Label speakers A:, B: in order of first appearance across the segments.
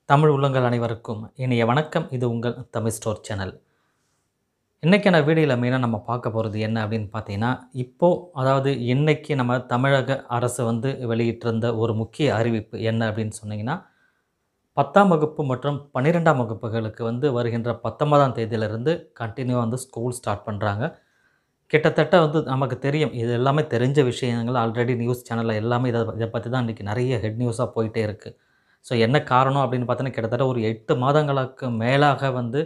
A: தமிழ் உள்ளங்கள் அனைவருக்கும் இனிய வணக்கம் இது உங்கள் தமிழ் ஸ்டோர் சேனல் இன்றைக்கான வீடியோவில் மெயினாக நம்ம பார்க்க போகிறது என்ன அப்படின்னு பார்த்தீங்கன்னா இப்போது அதாவது இன்னைக்கு நம்ம தமிழக அரசு வந்து வெளியிட்டிருந்த ஒரு முக்கிய அறிவிப்பு என்ன அப்படின்னு சொன்னீங்கன்னா பத்தாம் வகுப்பு மற்றும் பன்னிரெண்டாம் வகுப்புகளுக்கு வந்து வருகின்ற பத்தொன்பதாம் தேதியிலிருந்து கண்டினியூவாக வந்து ஸ்கூல் ஸ்டார்ட் பண்ணுறாங்க கிட்டத்தட்ட வந்து நமக்கு தெரியும் இது எல்லாமே தெரிஞ்ச விஷயங்கள் ஆல்ரெடி நியூஸ் சேனலில் எல்லாமே இதை இதை பற்றி தான் இன்றைக்கி நிறைய ஹெட் நியூஸாக போயிட்டே இருக்குது ஸோ என்ன காரணம் அப்படின்னு பார்த்தீங்கன்னா கிட்டத்தட்ட ஒரு எட்டு மாதங்களுக்கு மேலாக வந்து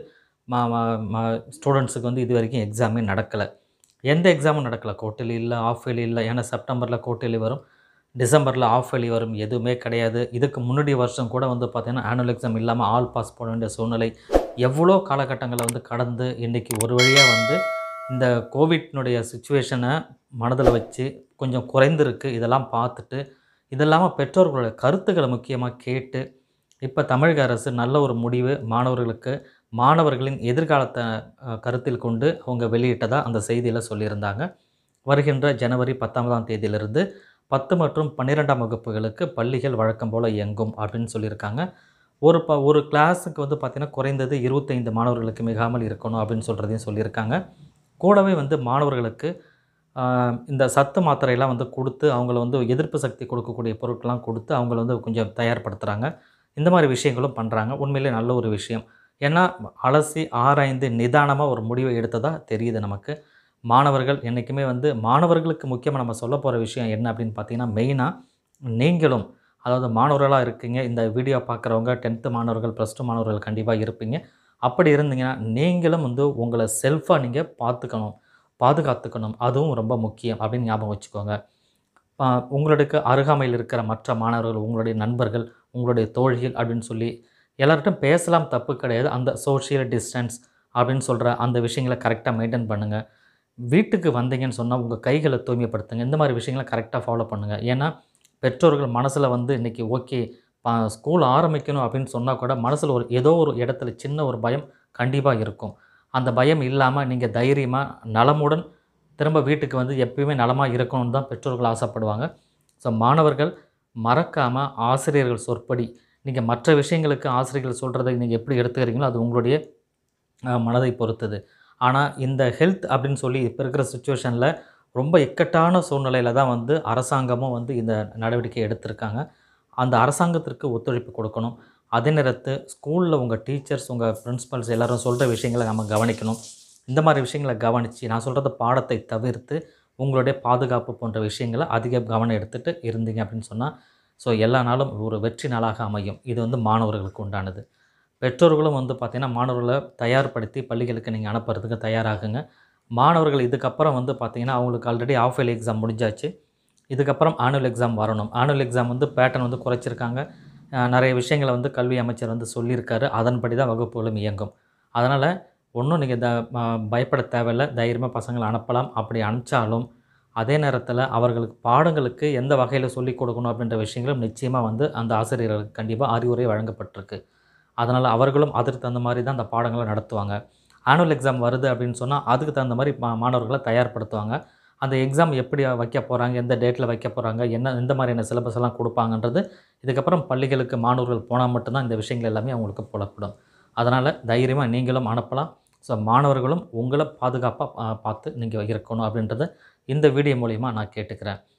A: ஸ்டூடெண்ட்ஸுக்கு வந்து இது வரைக்கும் எக்ஸாமே நடக்கலை எந்த எக்ஸாமும் நடக்கலை கோட்டிலி இல்லை ஆஃப் இயர்லி இல்லை ஏன்னா செப்டம்பரில் கோட்டிலி வரும் டிசம்பரில் ஆஃப் இயர்லி வரும் எதுவுமே கிடையாது இதுக்கு முன்னாடி வருஷம் கூட வந்து பார்த்திங்கன்னா ஆனுவல் எக்ஸாம் இல்லாமல் ஆல் பாஸ் போட வேண்டிய சூழ்நிலை எவ்வளோ காலகட்டங்களை வந்து கடந்து இன்றைக்கி ஒரு வழியாக வந்து இந்த கோவிட்னுடைய சுச்சுவேஷனை மனதில் வச்சு கொஞ்சம் குறைந்திருக்கு இதெல்லாம் பார்த்துட்டு இதெல்லாமல் பெற்றோர்களோட கருத்துக்களை முக்கியமாக கேட்டு இப்போ தமிழக அரசு நல்ல ஒரு முடிவு மாணவர்களுக்கு மாணவர்களின் எதிர்காலத்தை அஹ், கருத்தில் கொண்டு அவங்க வெளியிட்டதாக அந்த செய்தியில் சொல்லியிருந்தாங்க வருகின்ற ஜனவரி பத்தொன்பதாம் தேதியிலிருந்து பத்து மற்றும் பன்னிரெண்டாம் வகுப்புகளுக்கு பள்ளிகள் வழக்கம் போல் இயங்கும் அப்படின்னு சொல்லியிருக்காங்க ஒரு ப ஒரு கிளாஸுக்கு வந்து பார்த்திங்கன்னா குறைந்தது இருபத்தைந்து மாணவர்களுக்கு மிகாமல் இருக்கணும் அப்படின்னு சொல்கிறதையும் சொல்லியிருக்காங்க கூடவே வந்து மாணவர்களுக்கு ஆஹ், இந்த சத்து மாத்திரையெல்லாம் வந்து கொடுத்து அவங்கள வந்து எதிர்ப்பு சக்தி கொடுக்கக்கூடிய பொருட்கள்லாம் கொடுத்து அவங்கள வந்து கொஞ்சம் தயார்படுத்துகிறாங்க இந்த மாதிரி விஷயங்களும் பண்ணுறாங்க உண்மையிலே நல்ல ஒரு விஷயம் ஏன்னா அலசி ஆராய்ந்து நிதானமாக ஒரு முடிவை எடுத்ததாக தெரியுது நமக்கு மாணவர்கள் என்றைக்குமே வந்து மாணவர்களுக்கு முக்கியமாக நம்ம சொல்ல போகிற விஷயம் என்ன அப்படின்னு பார்த்தீங்கன்னா மெயினாக நீங்களும் அதாவது மாணவர்களாக இருக்கீங்க இந்த வீடியோ பார்க்குறவங்க டென்த்து மாணவர்கள் ப்ளஸ் டூ மாணவர்கள் கண்டிப்பாக இருப்பீங்க அப்படி இருந்தீங்கன்னா நீங்களும் வந்து உங்களை செல்ஃபாக நீங்கள் பார்த்துக்கணும் பாதுகாத்துக்கணும் அதுவும் ரொம்ப முக்கியம் அப்படின்னு ஞாபகம் வச்சுக்கோங்க ஆ, உங்களுக்கு அருகாமையில் இருக்கிற மற்ற மாணவர்கள் உங்களுடைய நண்பர்கள் உங்களுடைய தோழிகள் அப்படின்னு சொல்லி எல்லார்ட்டும் பேசலாம் தப்பு கிடையாது அந்த சோஷியல் டிஸ்டன்ஸ் அப்படின்னு சொல்கிற அந்த விஷயங்களை கரெக்டாக மெயின்டைன் பண்ணுங்கள் வீட்டுக்கு வந்தீங்கன்னு சொன்னால் உங்கள் கைகளை தூய்மைப்படுத்துங்க இந்த மாதிரி விஷயங்களை கரெக்டாக ஃபாலோ பண்ணுங்கள் ஏன்னா பெற்றோர்கள் மனசில் வந்து இன்றைக்கி ஓகே ஸ்கூல் ஆரம்பிக்கணும் அப்படின்னு சொன்னால் கூட மனசில் ஒரு ஏதோ ஒரு இடத்துல சின்ன ஒரு பயம் கண்டிப்பாக இருக்கும் அந்த பயம் இல்லாமல் நீங்கள் தைரியமாக நலமுடன் திரும்ப வீட்டுக்கு வந்து எப்பயுமே நலமாக இருக்கணும்னு தான் பெற்றோர்கள் ஆசைப்படுவாங்க ஸோ மாணவர்கள் மறக்காமல் ஆசிரியர்கள் சொற்படி நீங்கள் மற்ற விஷயங்களுக்கு ஆசிரியர்கள் சொல்கிறதை நீங்கள் எப்படி எடுத்துக்கிறீங்களோ அது உங்களுடைய அஹ், மனதை பொறுத்தது ஆனால் இந்த ஹெல்த் அப்படின்னு சொல்லி இப்போ இருக்கிற சுச்சுவேஷனில் ரொம்ப இக்கட்டான சூழ்நிலையில் தான் வந்து அரசாங்கமும் வந்து இந்த நடவடிக்கை எடுத்திருக்காங்க அந்த அரசாங்கத்திற்கு ஒத்துழைப்பு கொடுக்கணும் அதே நேரத்து ஸ்கூலில் உங்கள் டீச்சர்ஸ் உங்கள் பிரின்சிபல்ஸ் எல்லாரும் சொல்கிற விஷயங்களை நம்ம கவனிக்கணும் இந்த மாதிரி விஷயங்களை கவனித்து நான் சொல்கிறத பாடத்தை தவிர்த்து உங்களுடைய பாதுகாப்பு போன்ற விஷயங்களை அதிக கவனம் எடுத்துகிட்டு இருந்தீங்க அப்படின்னு சொன்னால் ஸோ எல்லா நாளும் ஒரு வெற்றி நாளாக அமையும் இது வந்து மாணவர்களுக்கு உண்டானது பெற்றோர்களும் வந்து பார்த்திங்கன்னா மாணவர்களை தயார்படுத்தி பள்ளிகளுக்கு நீங்கள் அனுப்புறதுக்கு தயாராகுங்க மாணவர்கள் இதுக்கப்புறம் வந்து பார்த்திங்கன்னா அவங்களுக்கு ஆல்ரெடி ஆஃப் இயர்லி எக்ஸாம் முடிஞ்சாச்சு இதுக்கப்புறம் ஆனுவல் எக்ஸாம் வரணும் ஆனுவல் எக்ஸாம் வந்து பேட்டர்ன் வந்து குறைச்சிருக்காங்க அஹ் நிறைய விஷயங்களை வந்து கல்வி அமைச்சர் வந்து சொல்லியிருக்காரு அதன்படி தான் வகுப்புகளும் இயங்கும் அதனால் ஒன்றும் நீங்கள் த ம- பயப்பட தேவையில்லை தைரியமாக பசங்களை அனுப்பலாம் அப்படி அனுப்பிச்சாலும் அதே நேரத்தில் அவர்களுக்கு பாடங்களுக்கு எந்த வகையில் சொல்லிக் கொடுக்கணும் அப்படின்ற விஷயங்களும் நிச்சயமாக வந்து அந்த ஆசிரியர்களுக்கு கண்டிப்பாக அறிவுரை வழங்கப்பட்டிருக்கு அதனால் அவர்களும் அதற்கு தகுந்த மாதிரி தான் அந்த பாடங்களை நடத்துவாங்க ஆனுவல் எக்ஸாம் வருது அப்படின்னு சொன்னால் அதுக்கு தகுந்த மாதிரி மா மாணவர்களை தயார்படுத்துவாங்க அந்த எக்ஸாம் எப்படி வைக்க போகிறாங்க எந்த டேட்டில் வைக்க போகிறாங்க என்ன எந்த மாதிரியான சிலபஸ் எல்லாம் கொடுப்பாங்கன்றது இதுக்கப்புறம் பள்ளிகளுக்கு மாணவர்கள் போனால் மட்டும்தான் இந்த விஷயங்கள் எல்லாமே அவங்களுக்கு புலப்படும் அதனால் தைரியமாக நீங்களும் அனுப்பலாம் ஸோ மாணவர்களும் உங்களை பாதுகாப்பாக பார்த்து நீங்கள் இருக்கணும் அப்படின்றத இந்த வீடியோ மூலிமா நான் கேட்டுக்கிறேன்